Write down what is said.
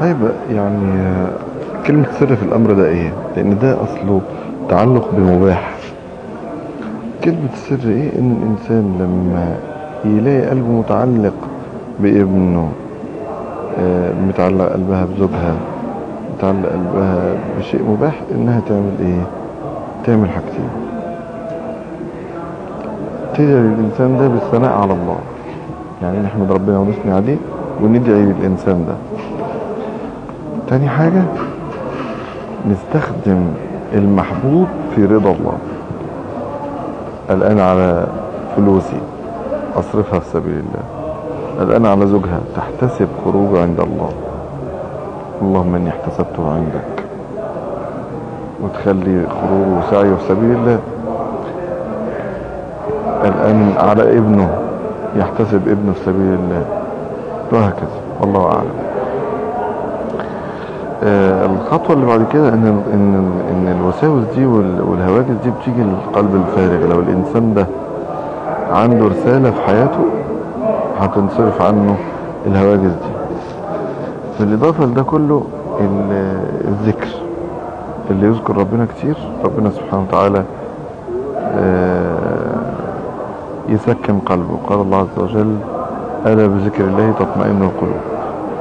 طيب يعني آه، كلمة سر في الأمر ده إيه؟ لأن ده أصله تعلق بمباح كلمة السر إيه؟ إن الإنسان لما يلاقي قلبه متعلق بابنه آه، متعلق قلبها بزوجها متعلق قلبها بشيء مباح إنها تعمل إيه؟ تعمل حاجتين تدعي للإنسان ده بالثناء على الله يعني نحمد ربنا ونثني عليه وندعي للإنسان ده تاني حاجة نستخدم المحبوب في رضا الله الآن على فلوسي أصرفها في سبيل الله الآن على زوجها تحتسب خروجه عند الله اللهم إني احتسبته عندك وتخلي خروجه وسعيه في سبيل الله الآن على ابنه يحتسب ابنه في سبيل الله وهكذا والله أعلم آه، الخطوة اللي بعد كده ان ان ان الوساوس دي وال- والهواجس دي بتيجي للقلب الفارغ لو الانسان ده عنده رسالة في حياته هتنصرف عنه الهواجس دي بالاضافة لده كله ال- الذكر اللي يذكر ربنا كتير ربنا سبحانه وتعالى آه، يسكن قلبه قال الله عز وجل ألا بذكر الله تطمئن القلوب